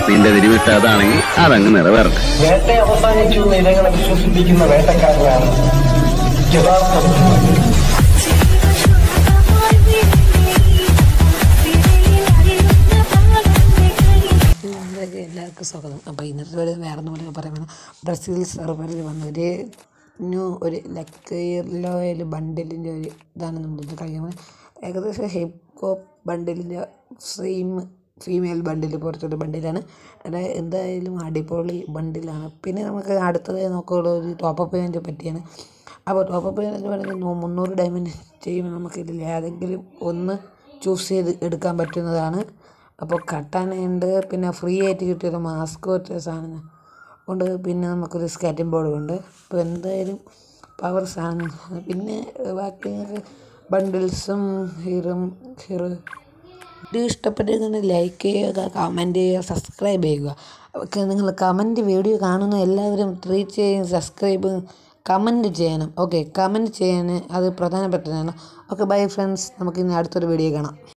നിന്റെ തിരുവിട്ട അതാണെങ്കിൽ അതങ്ങ് നിറവേറട്ടെ വേട്ട അവസാനിച്ചു എന്ന് ഇരകളെ വിശ്വസിപ്പിക്കുന്ന വേട്ടക്കാരനാണ് യഥാർത്ഥ ബുദ്ധിമാൻ. ഇന്നത്തെ എല്ലാവർക്കും സ്വാഗതം അപ്പോൾ ഇന്നത്തെ വീഡിയോ വേറെ ഒന്നും കൂടി പറയുമ്പോൾ ബ്രസീൽ സെർവറിൽ വന്ന ഒരു ന്യൂ ഒരു ലക്ക് ലോയൽ ബണ്ടിലിൻ്റെ ഒരു ഇതാണ് നമ്മളിത് കളിക്കുന്നത് ഏകദേശം ഹെപ്കോ ബണ്ടിലിൻ്റെ സെയിം ഫീമെയിൽ ബണ്ടിൽ പുറത്തൊരു ബണ്ടിലാണ് അത് എന്തായാലും അടിപൊളി ബണ്ടിലാണ് പിന്നെ നമുക്ക് അടുത്തതായി നോക്കാനുള്ള ഒരു ടോപ്പ് പേയ്മെൻറ്റ് പറ്റിയാണ് അപ്പോൾ ടോപ്പ് പേയ്മെൻറ്റ് പറയുന്നത് മുന്നൂറ് ഡയമണ്ട് ചെയ്യുമ്പോൾ നമുക്ക് ഇതിൽ ഏതെങ്കിലും ഒന്ന് ചൂസ് ചെയ്ത് എടുക്കാൻ പറ്റുന്നതാണ് അപ്പോൾ കട്ടാനുണ്ട് പിന്നെ ഫ്രീ ആയിട്ട് കിട്ടിയൊരു മാസ്ക് വെച്ച സാധനം ഉണ്ട് പിന്നെ നമുക്കൊരു സ്കാറ്റിംഗ് ബോർഡും ഉണ്ട് അപ്പോൾ എന്തായാലും പവർ സാധനം പിന്നെ ബാക്കി ബണ്ടിൽസും ഹീറും ഹീറോ വീഡിയോ ഇഷ്ടപ്പെട്ടിരുന്നെങ്കിൽ ലൈക്ക് ചെയ്യുക കമൻറ്റ് ചെയ്യുക സബ്സ്ക്രൈബ് ചെയ്യുക ഒക്കെ നിങ്ങൾ കമൻറ്റ് വീഡിയോ കാണുന്ന എല്ലാവരും റീച്ച് ചെയ്യും സബ്സ്ക്രൈബ് കമൻറ്റ് ചെയ്യണം ഓക്കെ കമൻറ്റ് ചെയ്യാൻ അത് പ്രധാനപ്പെട്ടതാണ് ഓക്കെ ബൈ ഫ്രണ്ട്സ് നമുക്ക് ഇനി അടുത്തൊരു വീഡിയോ കാണാം